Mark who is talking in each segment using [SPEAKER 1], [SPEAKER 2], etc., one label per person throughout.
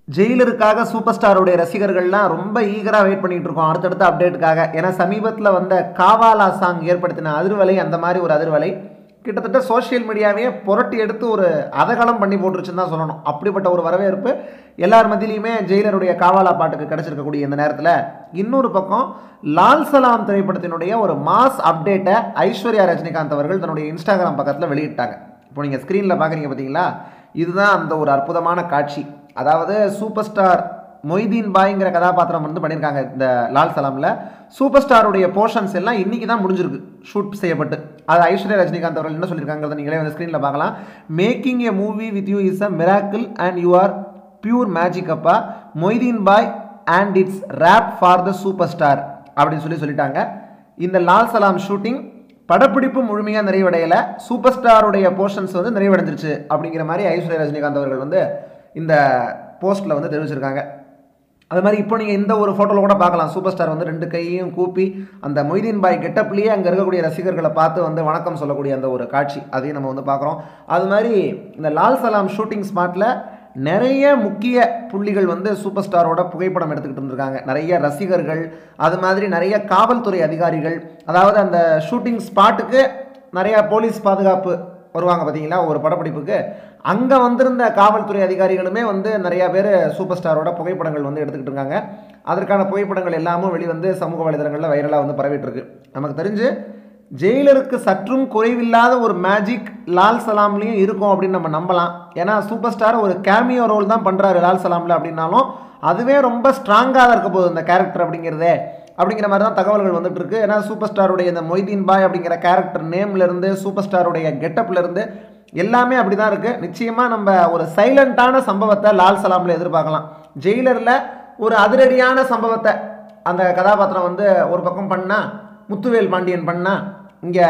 [SPEAKER 1] ஜெயிலருக்காக super ஸ்டாருடைய ரசிகர்கள்லாம் ரொம்ப ஈகராக wait பண்ணிட்டு இருக்கோம் அடுத்தடுத்த அப்டேட்டுக்காக ஏன்னா சமீபத்தில் வந்த காவாலா சாங் ஏற்படுத்தின அதிர்வலை அந்த மாதிரி ஒரு அதிர்வலை கிட்டத்தட்ட சோஷியல் மீடியாவையே புரட்டி எடுத்து ஒரு அதகலம் பண்ணி போட்டுருச்சுன்னு தான் சொல்லணும் அப்படிப்பட்ட ஒரு வரவேற்பு எல்லார் மத்தியிலையுமே ஜெயிலருடைய காவாலா பாட்டுக்கு கிடைச்சிருக்கக்கூடிய இந்த நேரத்தில் இன்னொரு பக்கம் லால் சலாம் திரைப்படத்தினுடைய ஒரு மாஸ் அப்டேட்டை ஐஸ்வர்யா ரஜினிகாந்த் அவர்கள் தன்னுடைய இன்ஸ்டாகிராம் பக்கத்தில் வெளியிட்டாங்க இப்போ நீங்கள் ஸ்க்ரீனில் பார்க்குறீங்க பார்த்தீங்களா இதுதான் அந்த ஒரு அற்புதமான காட்சி அதாவது சூப்பர் ஸ்டார் மொய்தீன் பாய்ங்கிற கதாபாத்திரம் வந்து பண்ணியிருக்காங்க இந்த லால் சலாமில் சூப்பர் ஸ்டாருடைய போர்ஷன்ஸ் எல்லாம் இன்றைக்கி தான் முடிஞ்சிருக்கு ஷூட் செய்யப்பட்டு அது ஐஸ்வர்யா ரஜினிகாந்த் அவர்கள் என்ன சொல்லியிருக்காங்கிறத நீங்களே வந்து ஸ்க்ரீனில் பார்க்கலாம் making a movie with you is a miracle and you are pure magic அப்பா Moideen Bhai and it's wrap for the super star அப்படின்னு சொல்லி சொல்லிட்டாங்க இந்த லால் சலாம் ஷூட்டிங் படப்பிடிப்பு முழுமையாக நிறைவடையலை சூப்பர் ஸ்டாருடைய போர்ஷன்ஸ் வந்து நிறைவடைஞ்சிருச்சு அப்படிங்கிற மாதிரி ஐஸ்வர்யா ரஜினிகாந்த் அவர்கள் வந்து இந்த போஸ்ட்டில் வந்து தெரிவிச்சிருக்காங்க அது மாதிரி இப்போ நீங்கள் இந்த ஒரு ஃபோட்டோவில் கூட பார்க்கலாம் சூப்பர் ஸ்டார் வந்து ரெண்டு கையையும் கூப்பி அந்த மொய்தீன் பாய் கெட்டப்லேயே அங்கே இருக்கக்கூடிய ரசிகர்களை பார்த்து வந்து வணக்கம் சொல்லக்கூடிய அந்த ஒரு காட்சி அதையும் நம்ம வந்து பார்க்குறோம் அது மாதிரி இந்த லால் சலாம் ஷூட்டிங் ஸ்பாட்டில் நிறைய முக்கிய புள்ளிகள் வந்து சூப்பர் ஸ்டாரோட புகைப்படம் எடுத்துக்கிட்டு இருந்திருக்காங்க நிறைய ரசிகர்கள் அது மாதிரி நிறைய காவல்துறை அதிகாரிகள் அதாவது அந்த ஷூட்டிங் ஸ்பாட்டுக்கு நிறைய போலீஸ் பாதுகாப்பு வருவாங்க பார்த்தீங்களா ஒரு படப்பிடிப்புக்கு அங்கே வந்திருந்த காவல்துறை அதிகாரிகளுமே வந்து நிறைய பேர் சூப்பர் ஸ்டாரோட புகைப்படங்கள் வந்து எடுத்துக்கிட்டு இருக்காங்க அதற்கான புகைப்படங்கள் எல்லாமும் வெளிவந்து சமூக வலைதளங்களில் வைரலாக வந்து பரவிட்டு இருக்கு நமக்கு தெரிஞ்சு ஜெயிலருக்கு சற்றும் குறைவில்லாத ஒரு மேஜிக் லால் சலாம்லேயும் இருக்கும் அப்படின்னு நம்ம நம்பலாம் ஏன்னா சூப்பர் ஸ்டார் ஒரு கேமியோ ரோல் தான் பண்ணுறாரு லால் சலாமில் அப்படின்னாலும் அதுவே ரொம்ப ஸ்ட்ராங்காக தான் இருக்க போகுது இந்த கேரக்டர் அப்படிங்கிறதே அப்படிங்கிற மாதிரி தான் தகவல்கள் வந்துட்டு இருக்கு ஏன்னா சூப்பர் ஸ்டாருடைய இந்த மொய்தீன் பாய் அப்படிங்கிற கேரக்டர் நேம்லேருந்து சூப்பர் ஸ்டாருடைய கெட்டப்லேருந்து எல்லாமே அப்படி தான் இருக்குது நிச்சயமாக நம்ம ஒரு சைலண்ட்டான சம்பவத்தை லால் சலாமில் எதிர்பார்க்கலாம் ஜெயிலரில் ஒரு அதிரடியான சம்பவத்தை அந்த கதாபாத்திரம் வந்து ஒரு பக்கம் பண்ணால் முத்துவேல் பாண்டியன் பண்ணால் இங்கே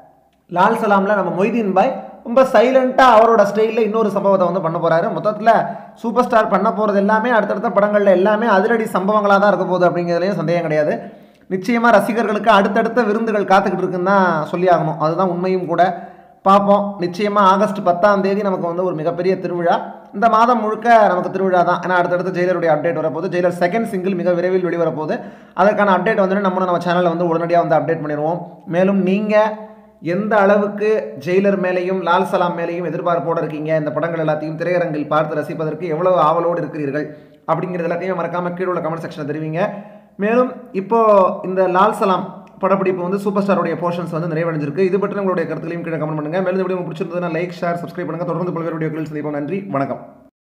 [SPEAKER 1] லால் சலாமில் நம்ம மொய்தீன் பாய் ரொம்ப சைலண்ட்டாக அவரோட ஸ்டைலில் இன்னொரு சம்பவத்தை வந்து பண்ண போகிறாரு மொத்தத்தில் சூப்பர் ஸ்டார் பண்ண போகிறது எல்லாமே அடுத்தடுத்த படங்களில் எல்லாமே அதிரடி சம்பவங்களாக தான் இருக்க போகுது அப்படிங்கிறதுலையும் சந்தேகம் கிடையாது நிச்சயமாக ரசிகர்களுக்கு அடுத்தடுத்த விருந்துகள் காத்துக்கிட்டு இருக்குன்னு தான் சொல்லி ஆகணும் அதுதான் உண்மையும் கூட பார்ப்போம் நிச்சயமாக ஆகஸ்ட் பத்தாம் தேதி நமக்கு வந்து ஒரு மிகப்பெரிய திருவிழா இந்த மாதம் முழுக்க நமக்கு திருவிழா தான் ஏன்னா அடுத்தடுத்து ஜெயிலருடைய அப்டேட் வரப்போகுது ஜெயிலர் செகண்ட் சிங்கிள் மிக விரைவில் வெளிவரப்போகுது அதற்கான அப்டேட் வந்து நம்ம நம்ம சேனலில் வந்து உடனடியாக வந்து அப்டேட் பண்ணிடுவோம் மேலும் நீங்கள் எந்த அளவுக்கு ஜெயிலர் மேலேயும் லால் சலாம் மேலேயும் எதிர்பார்ப்போடு இருக்கீங்க இந்த படங்கள் எல்லாத்தையும் திரையரங்கில் பார்த்து ரசிப்பதற்கு எவ்வளவு ஆவலோடு இருக்கிறீர்கள் அப்படிங்கிறது எல்லாத்தையும் மறக்காமல் கீழே உள்ள கமெண்ட் செக்ஷனில் தெரிவிங்க மேலும் இப்போ இந்த லால் சலாம் படப்பிடிப்பு வந்து சூப்பர் ஸ்டாருடைய போர்ஷன்ஸ் வந்து நிறைவடைஞ்சிருக்கு இது பற்றி உங்களுடைய கருத்துக்களையும் கீழே கமெண்ட் பண்ணுங்க மேலும் இந்த வீடியோ உங்களுக்கு பிடிச்சிருந்ததுன்னா லைக் ஷேர் சப்ஸ்கிரைப் பண்ணுங்க தொடர்ந்து பல்வேறு வீடியோக்கள் சந்திப்போம் நன்றி வணக்கம்